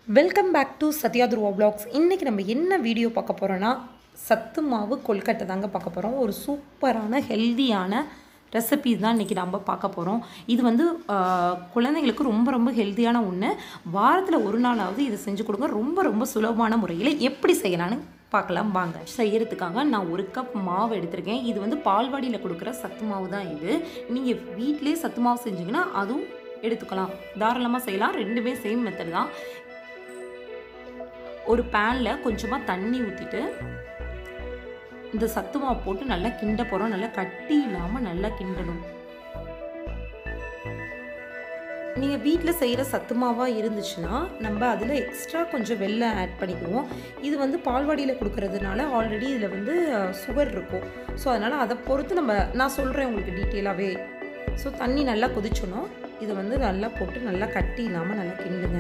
welcome back to Sathya துருவா blocks இன்றைக்கி நம்ம என்ன வீடியோ பார்க்க போகிறோன்னா சத்து மாவு கொல்கட்டை தாங்க பார்க்க போகிறோம் ஒரு சூப்பரான ஹெல்தியான ரெசிபீஸ் தான் இன்றைக்கி நம்ம பார்க்க போகிறோம் இது வந்து ஆஹ், குழந்தைங்களுக்கு ரொம்ப ரொம்ப ஹெல்த்தியான ஒன்று வாரத்தில் ஒரு நாளாவது இதை செஞ்சு கொடுங்க ரொம்ப ரொம்ப சுலபமான முறையில் எப்படி செய்யலான்னு பார்க்கலாம் வாங்க செய்யறதுக்காக நான் ஒரு கப் மாவு எடுத்திருக்கேன் இது வந்து பால்வாடியில் கொடுக்குற சத்து மாவு தான் இது நீங்கள் வீட்டிலே சத்து மாவு செஞ்சீங்கன்னா அதுவும் எடுத்துக்கலாம் தாராளமாக செய்யலாம் ரெண்டுமே சேம் மெத்தட் தான் ஒரு பேனில் கொஞ்சமாக தண்ணி ஊற்றிட்டு இந்த சத்து மாவு போட்டு நல்லா கிண்ட போகிறோம் நல்லா கட்டி இல்லாமல் நல்லா கிண்டணும் நீங்கள் வீட்டில் செய்கிற சத்து மாவாக இருந்துச்சுன்னா நம்ம அதில் எக்ஸ்ட்ரா கொஞ்சம் வெல்லம் ஆட் பண்ணிக்குவோம் இது வந்து பால்வாடியில் கொடுக்கறதுனால ஆல்ரெடி இதில் வந்து சுகர் இருக்கும் ஸோ அதனால் அதை பொறுத்து நம்ம நான் சொல்கிறேன் உங்களுக்கு டீட்டெயிலாகவே ஸோ தண்ணி நல்லா கொதிச்சணும் இதை வந்து நல்லா போட்டு நல்லா கட்டி இல்லாமல் நல்லா கிண்டுங்க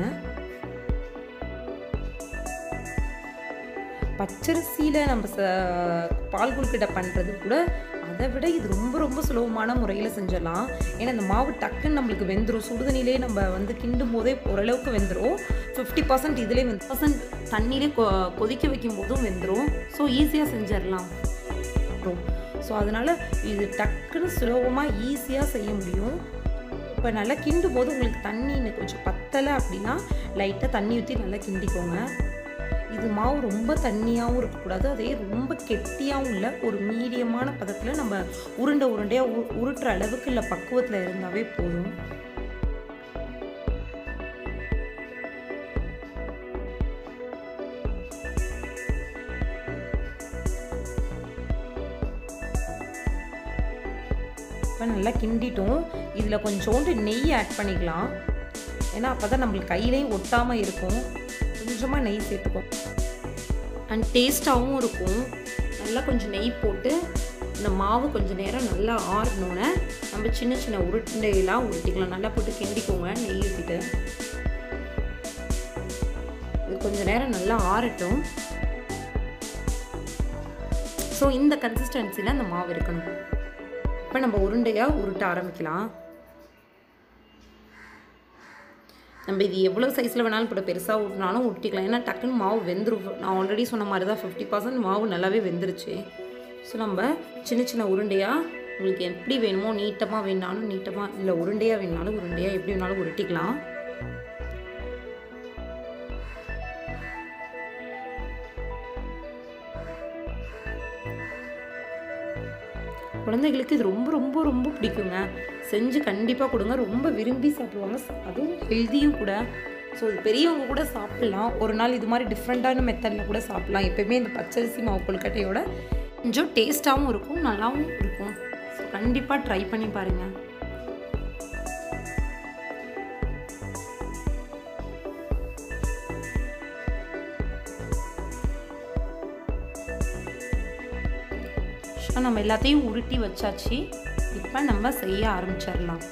பச்சரிசியில் நம்ம ச பால் கொழுக்கட்டை பண்ணுறது கூட அதை விட இது ரொம்ப ரொம்ப சுலபமான முறையில் செஞ்சிடலாம் ஏன்னா இந்த மாவு டக்குன்னு நம்மளுக்கு வெந்துடும் சுடுதண்ணிலே நம்ம வந்து கிண்டும் போதே ஓரளவுக்கு வெந்துடும் ஃபிஃப்டி பர்சன்ட் இதிலே வந்து பர்சன்ட் தண்ணியிலே கொ கொதிக்க வைக்கும் போதும் வெந்துடும் ஸோ ஈஸியாக செஞ்சிடலாம் ஸோ அதனால் இது டக்குன்னு சுலபமாக ஈஸியாக செய்ய முடியும் இப்போ நல்லா கிண்டும் போது உங்களுக்கு தண்ணி இன்னும் கொஞ்சம் பத்தலை அப்படின்னா லைட்டாக தண்ணி ஊற்றி நல்லா கிண்டிக்கோங்க இது மாவு ரொம்ப தண்ணியாகவும் இருக்கக்கூடாது அதே ரொம்ப கெட்டியாகவும் இல்லை ஒரு மீடியமான பதத்தில் நம்ம உருண்டை உருண்டையாக உரு உருட்டுற அளவுக்கு இல்லை பக்குவத்தில் இருந்தாவே போதும் இப்போ நல்லா கிண்டிட்டோம் இதில் கொஞ்சோண்டு நெய் ஆட் பண்ணிக்கலாம் ஏன்னா அப்போ தான் நம்மளுக்கு கையிலையும் ஒட்டாமல் இருக்கும் கொஞ்சமாக நெய் சேர்த்துக்கும் அண்ட் டேஸ்ட்டாகவும் இருக்கும் நல்லா கொஞ்சம் நெய் போட்டு இந்த மாவு கொஞ்சம் நேரம் நல்லா ஆறணுன்னு நம்ம சின்ன சின்ன உருண்டையெல்லாம் உருட்டிக்கலாம் நல்லா போட்டு கிண்டிக்கோங்க நெய் ஊற்றிட்டு இது கொஞ்சம் நேரம் நல்லா ஆறட்டும் ஸோ இந்த கன்சிஸ்டன்சியில் அந்த மாவு இருக்கணும் இப்போ நம்ம உருண்டையாக உருட்ட ஆரம்பிக்கலாம் நம்ம இது எவ்வளோ சைஸில் வேணாலும் கூட பெருசாக ஊட்டினாலும் ஊட்டிக்கலாம் ஏன்னா டக்குன்னு மாவு வெந்துரும் நான் ஆல்ரெடி சொன்ன மாதிரி தான் ஃபிஃப்டி பர்சன்ட் மாவு நல்லாவே வெந்துருச்சு ஸோ நம்ம சின்ன சின்ன உருண்டையாக உங்களுக்கு எப்படி வேணுமோ நீட்டமாக வேணாலும் நீட்டமாக இல்லை உருண்டையாக வேணாலும் உருண்டையாக எப்படி வேணாலும் உருட்டிக்கலாம் குழந்தைகளுக்கு இது ரொம்ப ரொம்ப ரொம்ப பிடிக்குங்க செஞ்சு கண்டிப்பாக கொடுங்க ரொம்ப விரும்பி சாப்பிடுவாங்க அதுவும் ஹெல்த்தியும் கூட ஸோ இது பெரியவங்க கூட சாப்பிட்லாம் ஒரு நாள் இது மாதிரி டிஃப்ரெண்ட்டான மெத்தடில் கூட சாப்பிட்லாம் எப்பயுமே இந்த பச்சரிசி மாவு கொழுக்கட்டையோட கொஞ்சம் டேஸ்ட்டாகவும் இருக்கும் நல்லாவும் இருக்கும் ஸோ கண்டிப்பாக ட்ரை பண்ணி பாருங்கள் ஸோ நம்ம எல்லாத்தையும் உருட்டி வச்சாச்சு இப்போ நம்ம செய்ய ஆரம்பிச்சிடலாம்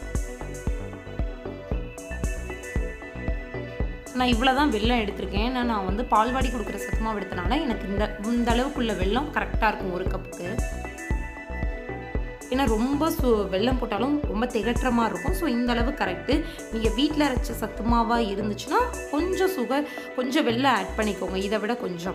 நான் இவ்வளோ தான் வெல்லம் எடுத்திருக்கேன் ஏன்னா நான் வந்து பால்வாடி கொடுக்குற சத்தமாக எடுத்தனால எனக்கு இந்த இந்த அளவுக்குள்ள வெல்லம் கரெக்டாக இருக்கும் ஒரு கப்புக்கு ஏன்னா ரொம்ப சு வெல்லம் போட்டாலும் ரொம்ப திகட்டுற மாதிரி இருக்கும் ஸோ இந்த அளவு கரெக்டு நீங்கள் வீட்டில் அரைச்ச சத்து மாவாக இருந்துச்சுன்னா கொஞ்சம் சுகர் கொஞ்சம் வெல்லம் ஆட் பண்ணிக்கோங்க இதை விட கொஞ்சம்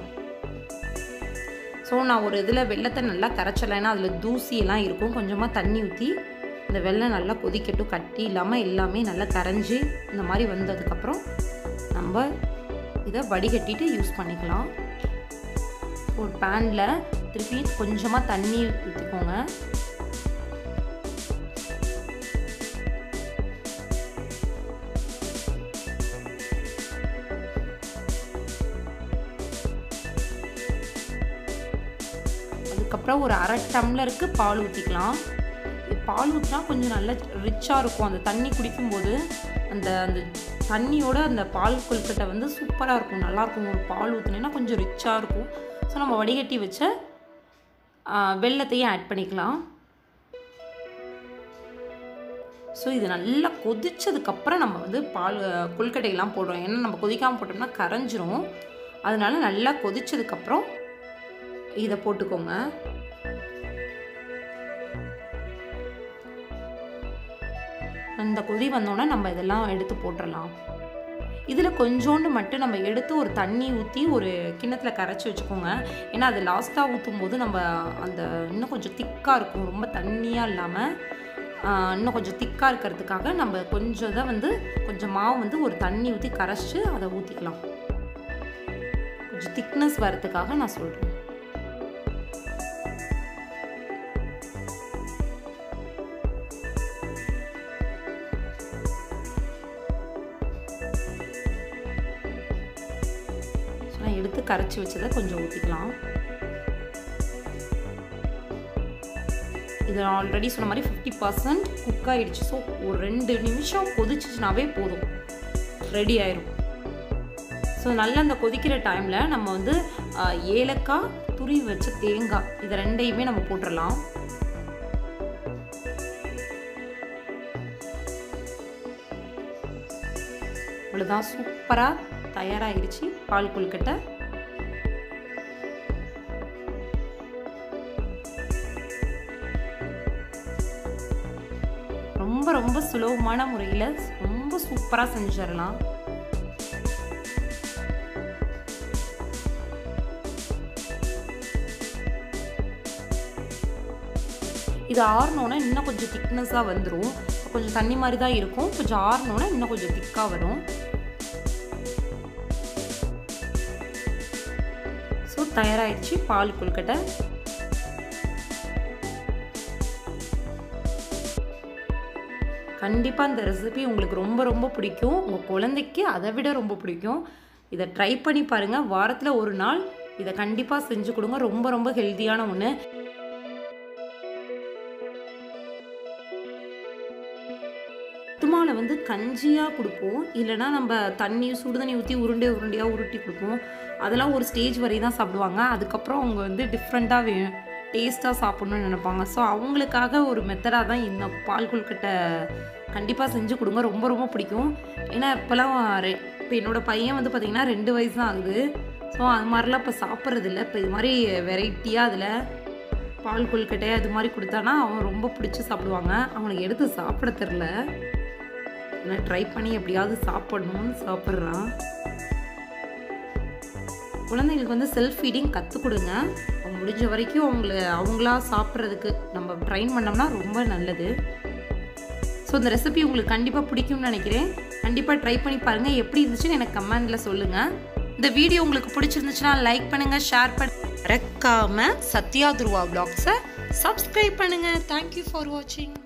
ஸோ நான் ஒரு இதில் வெள்ளத்தை நல்லா கரைச்சல ஏன்னா அதில் தூசியெல்லாம் இருக்கும் கொஞ்சமாக தண்ணி ஊற்றி இந்த வெள்ளம் நல்லா கொதிக்கட்டும் கட்டி இல்லாமல் எல்லாமே நல்லா கரைஞ்சி இந்த மாதிரி வந்ததுக்கப்புறம் நம்ம இதை வடிகட்டிட்டு யூஸ் பண்ணிக்கலாம் ஒரு பேனில் திருப்பி கொஞ்சமாக தண்ணி ஊற்றிக்கோங்க அதுக்கப்புறம் ஒரு அரை டம்ளருக்கு பால் ஊற்றிக்கலாம் பால் ஊற்றினா கொஞ்சம் நல்லா ரிச்சாக இருக்கும் அந்த தண்ணி குடிக்கும்போது அந்த அந்த தண்ணியோட அந்த பால் கொழுக்கட்டை வந்து சூப்பராக இருக்கும் நல்லாயிருக்கும் ஒரு பால் ஊற்றினேன்னா கொஞ்சம் ரிச்சாக இருக்கும் ஸோ நம்ம வடிகட்டி வச்ச ஆ, வெல்லத்தையும் ஆட் பண்ணிக்கலாம் ஸோ இது நல்லா கொதிச்சதுக்கப்புறம் நம்ம வந்து பால் கொழுக்கட்டையெல்லாம் போடுறோம் ஏன்னா நம்ம கொதிக்காமல் போட்டோம்னா கரைஞ்சிரும் அதனால நல்லா கொதிச்சதுக்கப்புறம் இதை போட்டுக்கோங்க அந்த கொதி வந்தோடனே நம்ம இதெல்லாம் எடுத்து போட்டுடலாம் இதில் கொஞ்சோண்டு மட்டும் நம்ம எடுத்து ஒரு தண்ணி ஊற்றி ஒரு கிண்ணத்தில் கரைச்சி வச்சுக்கோங்க ஏன்னா அது லாஸ்ட்டாக ஊற்றும் போது நம்ம அந்த இன்னும் கொஞ்சம் திக்காக இருக்கும் ரொம்ப தண்ணியாக இல்லாமல் ஆஹ், இன்னும் கொஞ்சம் திக்காக இருக்கிறதுக்காக நம்ம கொஞ்சம் இதை வந்து கொஞ்சம் மாவு வந்து ஒரு தண்ணி ஊற்றி கரைச்சி அதை ஊற்றிக்கலாம் கொஞ்சம் திக்னஸ் வரதுக்காக நான் சொல்கிறேன் ஸோ நான் எடுத்து கரைச்சி வச்சதை கொஞ்சம் ஊற்றிக்கலாம் இது ஆல்ரெடி சொன்ன மாதிரி ஃபிஃப்டி பர்சன்ட் குக் ஆகிடுச்சு ஸோ ஒரு ரெண்டு நிமிஷம் கொதிச்சிச்சுனாவே போதும் ரெடி ஆயிரும் ஸோ நல்லா அந்த கொதிக்கிற டைமில் நம்ம வந்து ஆஹ், ஏலக்காய் துருவி வச்ச தேங்காய் இது ரெண்டையுமே நம்ம போட்டுடலாம் இவ்வளோதான் சூப்பராக தயாராகிடுச்சு பால் கொழுக்கட்டை ரொம்ப ரொம்ப சுலபமான முறையில் ரொம்ப சூப்பராக செஞ்சிடலாம் இது ஆறினோன்னா இன்னும் கொஞ்சம் திக்னஸாக வந்துடும் கொஞ்சம் தண்ணி மாதிரி தான் இருக்கும் கொஞ்சம் ஆறினோன்னா இன்னும் கொஞ்சம் திக்காக வரும் ஸோ தயாராகிடுச்சு பால் கொழுக்கட்டை கண்டிப்பாக இந்த ரெசிபி உங்களுக்கு ரொம்ப ரொம்ப பிடிக்கும் உங்கள் குழந்தைக்கு அதை விட ரொம்ப பிடிக்கும் இதை ட்ரை பண்ணி பாருங்கள் வாரத்தில் ஒரு நாள் இதை கண்டிப்பாக செஞ்சு கொடுங்க ரொம்ப ரொம்ப ஹெல்த்தியான ஒன்று துமால வந்து கஞ்சியாக கொடுப்போம் இல்லைன்னா நம்ம தண்ணி சுடு தண்ணி ஊற்றி உருண்டை உருண்டையாக உருட்டி கொடுப்போம் அதெல்லாம் ஒரு ஸ்டேஜ் வரை தான் சாப்பிடுவாங்க அதுக்கப்புறம் அவங்க வந்து டிஃப்ரெண்ட்டாக வே டேஸ்ட்டாக சாப்பிட்ணுன்னு நினைப்பாங்க ஸோ அவங்களுக்காக ஒரு மெத்தடாக தான் இந்த பால் கொழுக்கட்டை கண்டிப்பாக செஞ்சு கொடுங்க ரொம்ப ரொம்ப பிடிக்கும் ஏன்னா இப்போலாம் ரெ- இப்போ என்னோடய பையன் வந்து பார்த்திங்கன்னா ரெண்டு வயசு தான் ஆகுது ஸோ அது மாதிரிலாம் இப்போ சாப்பிட்றது இல்லை இப்போ இது மாதிரி வெரைட்டியாக அதில் பால் கொழுக்கட்டை அது மாதிரி கொடுத்தானா அவன் ரொம்ப பிடிச்சி சாப்பிடுவாங்க அவனுக்கு எடுத்து சாப்பிட தெரில நான் ட்ரை பண்ணி எப்படியாவது சாப்பிடணும்னு சாப்பிட்றான் குழந்தைங்களுக்கு வந்து செல்ஃப் ஃபீடிங் கற்றுக் கொடுங்க அவங்க முடிஞ்ச வரைக்கும் அவங்கள அவங்களா சாப்பிட்றதுக்கு நம்ம ட்ரைன் பண்ணோம்னா ரொம்ப நல்லது ஸோ இந்த ரெசிபி உங்களுக்கு கண்டிப்பாக பிடிக்கும்னு நினைக்கிறேன் கண்டிப்பாக ட்ரை பண்ணி பாருங்கள் எப்படி இருந்துச்சுன்னு எனக்கு கமெண்டில் சொல்லுங்கள் இந்த வீடியோ உங்களுக்கு பிடிச்சிருந்துச்சுன்னா லைக் பண்ணுங்கள் ஷேர் பண்ண மறக்காம சத்யா துருவா பிளாக்ஸை சப்ஸ்கிரைப் பண்ணுங்கள் தேங்க்யூ ஃபார் வாட்சிங்